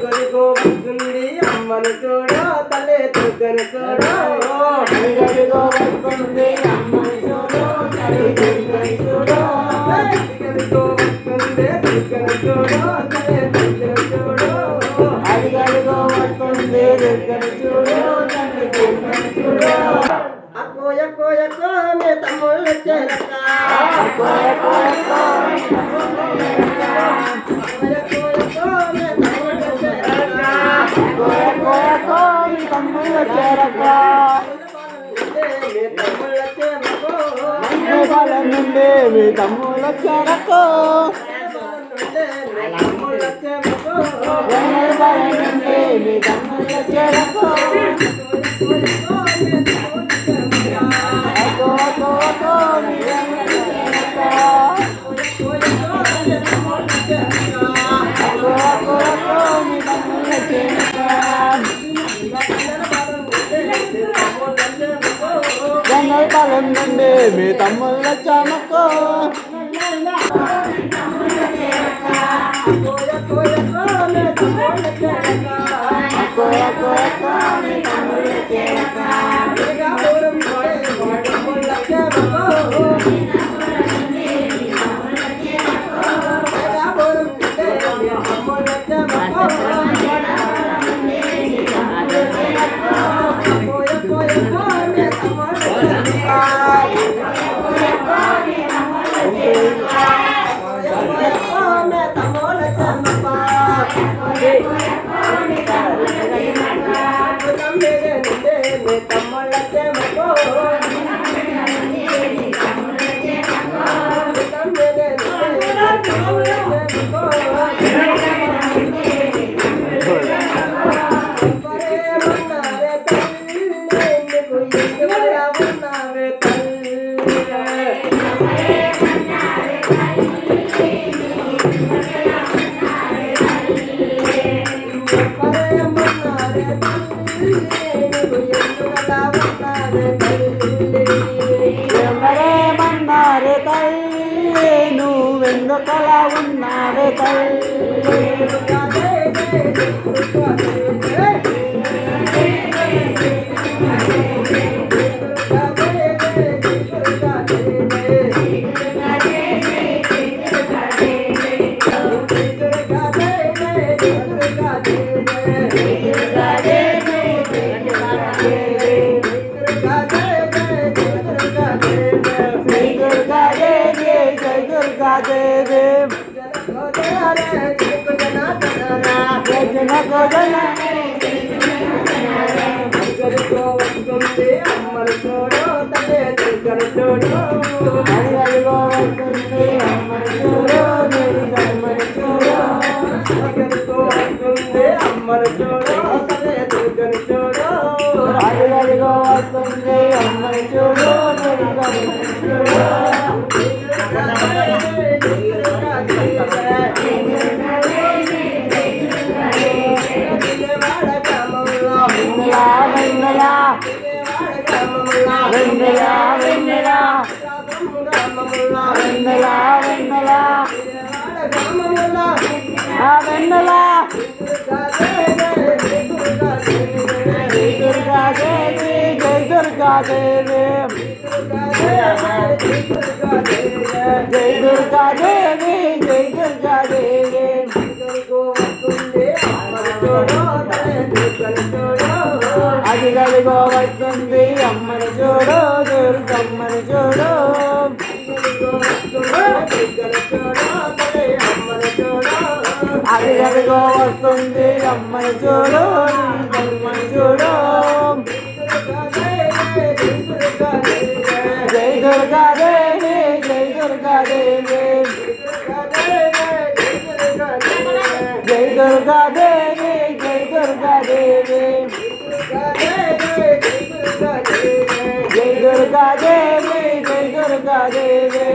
అదిగదిగో వస్తుంది అమ్మను చూడు తల్లి దుర్గను చూడు అడిగడిగో వస్తుంది అమ్మని చూడు తల్లి దుర్గని చూడు అదిగదిగో వస్తుంది దుర్గను చూడు తల్లి దుర్గను చూడు అడిగడిగో వస్తుంది దుర్గని చూడు తల్లి దుర్గని చూడు అక్కో ఎక్కో ఎక్కో మీ తమ్ముళ్ళు వచ్చారక్క కోయ కోయ కోయ ఎక్కో ఎక్కో మీ తమ్ముళ్ళు వచ్చారక్క కోయ కోయ కోయ తమ్ముళ్ళు వచ్చారక్క మీ తమ్ముళ్ళు వచ్చారక్కో నేపాలం నుండి మీ తమ్ముళ్ళు వచ్చారక్కో మీ తమ్ముళ్ళు వచ్చారక్కో నేపాలం నుండి మీ తమ్ముళ్ళు వచ్చారక్కో అక్కో అక్కో అక్కో మీ తమ్ముళ్ళు వచ్చారక్క అక్కో అక్కో అక్కో మీ తమ్ముళ్ళు వచ్చారక్క జంగల్పాలెం నుండి మీ తమ్ముళ్ళు వచ్చామక్కో అక్కో అక్కో అక్కో మీ తమ్ముళ్ళు వచ్చారక్క ఎవరేమన్నారు తల్లి నువ్వెందుకలా ఉన్నారు తల్లి జై దుర్గాదేవి జై దుర్గాదేవి జన గోజన అడిగడిగో వస్తుంది అమ్మని చూడు దుర్గమ్మని చూడు అడిగడిగో వస్తుంది అమ్మని చూడు దుర్గమ్మని చూడు వెన్నెలా వెన్నెలా వెన్నెలా వెన్నెలా వెన్నెలా వెన్నెలా ఆ వెన్నెలా జై దుర్గాదేవి జై దుర్గాదేవి జై దుర్గాదేవి జై దుర్గాదేవి అదిగదిగో వస్తుంది అమ్మని చూడు దుర్గమ్మని చూడు అదిగదిగో వస్తుంది అమ్మని చూడు దుర్గమ్మని చూడు జై దుర్గాదేవి జై దుర్గాదేవి జై దుర్గాదేవి జై దుర్గాదేవి జై దుర్గాదేవి జై దుర్గాదేవి